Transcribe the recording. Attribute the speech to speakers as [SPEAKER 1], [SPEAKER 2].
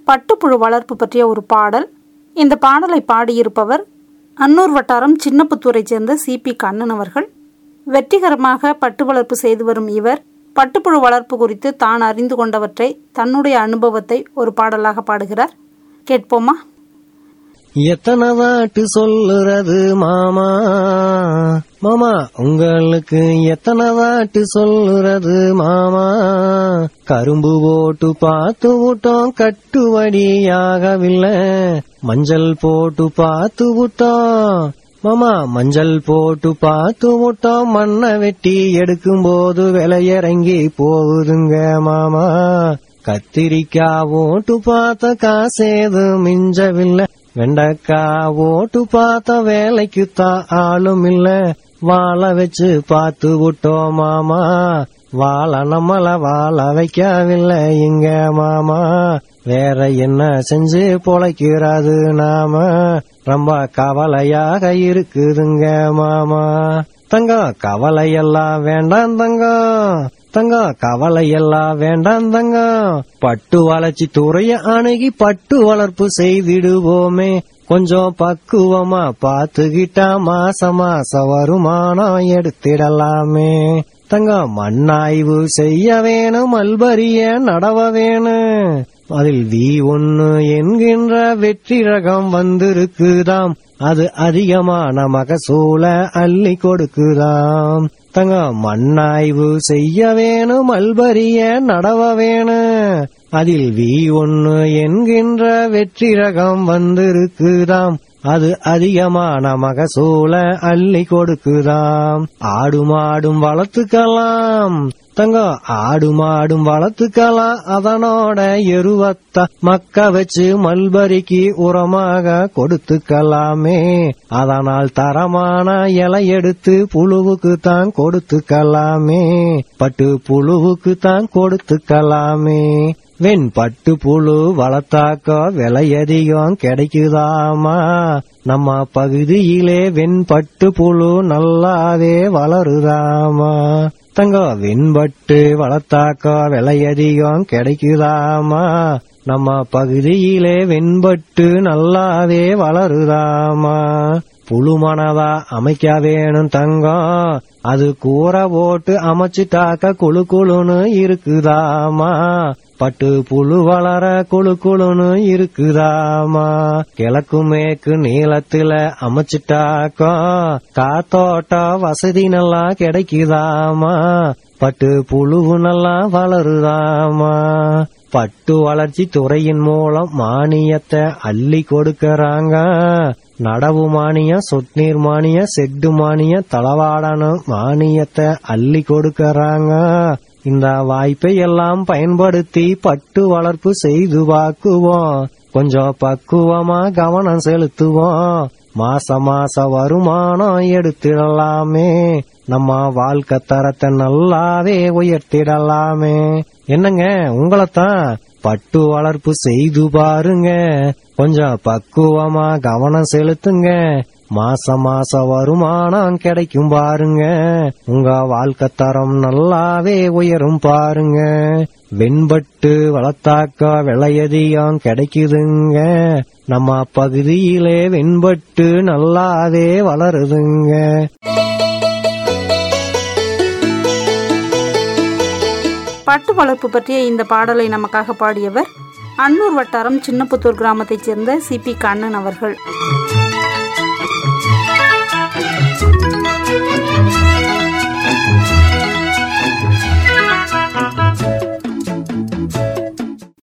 [SPEAKER 1] பட்டுப்புழு வளர்ப்பு பற்றிய ஒரு பாடல் இந்த பாடலை பாடியிருப்பவர் அன்னூர் வட்டாரம் சின்னப்புத்தூரைச் சேர்ந்த சிபி கண்ணன் அவர்கள் வெற்றிகரமாக பட்டு வளர்ப்பு செய்து வரும் இவர் பட்டுப்புழு வளர்ப்பு குறித்து தான் அறிந்து கொண்டவற்றை தன்னுடைய அனுபவத்தை ஒரு பாடலாக பாடுகிறார் கேட்போமா
[SPEAKER 2] எத்தனை வாட்டு சொல்லுறது மாமா மாமா உங்களுக்கு எத்தனை வாட்டு சொல்லுறது மாமா கரும்பு போட்டு பார்த்து விட்டோம் கட்டுவடியாகவில்லை மஞ்சள் போட்டு பார்த்து விட்டோம் மாமா மஞ்சள் போட்டு பார்த்து விட்டோம் மண்ணை வெட்டி எடுக்கும் போது விலையிறங்கி போகுதுங்க மாமா கத்திரிக்காய் ஓட்டு பார்த்த காசேது மிஞ்சவில்லை வெண்டக்கா ஓட்டு பார்த்த வேலைக்கு தான் ஆளும் இல்ல வாழ வச்சு பார்த்து விட்டோம் மாமா வாழ நம்மள வாழ வைக்கவில்லை இங்க மாமா வேற என்ன செஞ்சு பொழைக்கிறாது நாம ரொம்ப கவலையாக இருக்குதுங்க மாமா தங்கம் கவலையெல்லாம் வேண்டாம் தங்கம் தங்கம் கவலையெல்லாம் வேண்டாம் தங்கம் பட்டு வளர்ச்சி துறைய அணுகி பட்டு வளர்ப்பு செய்திடுவோமே கொஞ்சம் பக்குவமா பாத்துக்கிட்டா மாச மாச வருமானம் எடுத்திடலாமே தங்கம் மண்ணாய்வு செய்ய வேணும் மல்பரிய நடவ வேணும் அதில் வி ஒன்னு என்கின்ற வெற்றி ரகம் வந்திருக்குதாம் அது அதிகமான மகசூல அள்ளி கொடுக்குதாம் தங்க மண்ணாய்வு செய்ய வேணும் மல்பரிய நடவ வேணும் அதில் வி ஒன்னு என்கின்ற வெற்றி ரகம் வந்திருக்குதாம் அது அதிகமான மகசூல அள்ளி கொடுக்குதாம் ஆடு மாடும் வளர்த்துக்கலாம் தங்கம் ஆடு மாடும் வளர்த்துக்கலாம் அதனோட எருவத்த மக்க வச்சு மல்பரிக்கு உரமாக கொடுத்துக்கலாமே அதனால் தரமான இலை எடுத்து புழுவுக்கு தான் கொடுத்துக்கலாமே பட்டு புழுவுக்கு தான் கொடுத்துக்கலாமே வெண் பட்டு புழு வளர்த்தாக்க விலை அதிகம் கிடைக்குதாமா நம்ம பகுதியிலே வெண்பட்டு புழு நல்லாவே வளருதாமா தங்கம் வெண்பட்டு வளர்த்தாக்க விலை அதிகம் கிடைக்குதாமா நம்ம பகுதியிலே வெண்பட்டு நல்லாவே வளருதாமா புழுமனதா அமைக்க வேணும் தங்கம் அது கூரை போட்டு அமைச்சிட்டாக்க குழு குழுன்னு இருக்குதாமா பட்டு புழு வளர குழு குழுன்னு இருக்குதாமா கிழக்கு மேற்கு நீளத்துல அமைச்சிட்டாக்கா காத்தோட்ட வசதி நல்லா கிடைக்குதாமா பட்டு புழுவு நல்லா வளருதாமா பட்டு வளர்ச்சி துறையின் மூலம் மானியத்தை அள்ளி கொடுக்கறாங்க நடவு மானியம் சொட்நீர் மானியம் செட்டு மானியம் தளவாடன மானியத்தை அள்ளி கொடுக்கறாங்க இந்த வாய்ப்பை எல்லாம் பயன்படுத்தி பட்டு வளர்ப்பு செய்து பார்க்குவோம் கொஞ்சம் பக்குவமா கவனம் செலுத்துவோம் மாச மாச வருமானம் எடுத்திடலாமே நம்ம வாழ்க்கை தரத்தை நல்லாவே உயர்த்திடலாமே என்னங்க உங்களைத்தான் பட்டு வளர்ப்பு செய்து பாருங்க கொஞ்சம் பக்குவமா கவனம் செலுத்துங்க மாச மாச வருமானம் கிடைக்கும் பாருங்க உங்க வாழ்க்கை தரம் நல்லாவே உயரும் பாருங்க வெண்பட்டு வளர்த்தாக்க விளையதிகம் கிடைக்குதுங்க நம்ம பகுதியிலே வெண்பட்டு நல்லாவே வளருதுங்க
[SPEAKER 1] பட்டு வளர்ப்பு பற்றிய இந்த பாடலை நமக்காக பாடியவர் அன்னூர் வட்டாரம் சின்னப்புத்தூர் கிராமத்தைச் சேர்ந்த சிபி கண்ணன் அவர்கள்